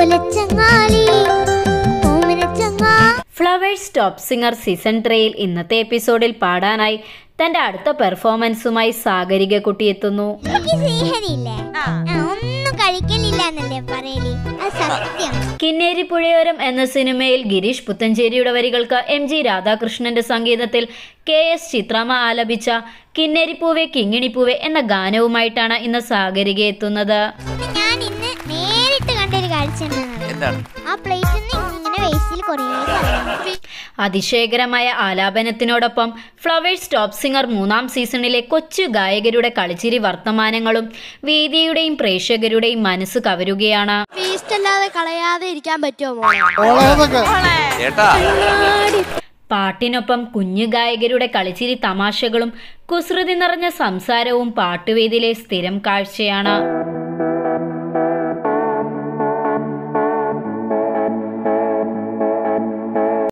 ഓലച്ചങ്ങാലി ഓമനച്ചങ്ങാ Flowers Top Singer season ത്രീയിൽ ഇന്നത്തെ എപ്പിസോഡിൽ പാടാനായി തന്റെ അടുത്ത പെർഫോമൻസുമായി സാഗരിക കുട്ടി എത്തുന്നു എനിക്ക് സ്നേഹനില്ലേ ആ, ഒന്നും കഴിക്കലില്ല എന്നല്ലേ പറയല് അത് സത്യം കിന്നേരി പുഴയോരം എന്ന സിനിമയിൽ ഗിരീഷ് പുത്തഞ്ചേരിയുടെ വരികൾക്ക് എം ജി രാധാകൃഷ്ണന്റെ സംഗീതത്തിൽ കെ എസ് ചിത്രമ്മ ആലപിച്ച കിന്നേരിപ്പൂവെ കിങ്ങിണിപ്പൂവെ എന്ന ഗാനവുമായിട്ടാണ് ഇന്ന് സാഗരിക എത്തുന്നത് ഞാൻ ഇന്ന് നേരിട്ട് കണ്ടൊരു കാഴ്ച എന്താണെന്നറിയോ? എന്താണ് ആ പ്ലേറ്റിൽ നിന്ന് ഇങ്ങനെ വേസ്റ്റിൽ കുറേ കള്ളി. അതിശയകരമായ ആലാപനത്തിനോടൊപ്പം ഫ്ലവേഴ്സ് ടോപ്പ് സിംഗർ മൂന്നാം സീസണിലെ കൊച്ചു ഗായകരുടെ കളിച്ചിരി വർത്തമാനങ്ങളും വേദിയുടെയും പ്രേക്ഷകരുടെയും മനസ്സ് കവരുകയാണ് വേസ്റ്റ് അല്ലാതെ കളയാതെ ഇരിക്കാൻ പറ്റുമോ ചേട്ടാ പാട്ടിനൊപ്പം കുഞ്ഞു ഗായകരുടെ കളിച്ചിരി തമാശകളും കുസൃതി നിറഞ്ഞ സംസാരവും പാട്ടുവേദിയിലെ സ്ഥിരം കാഴ്ചയാണ്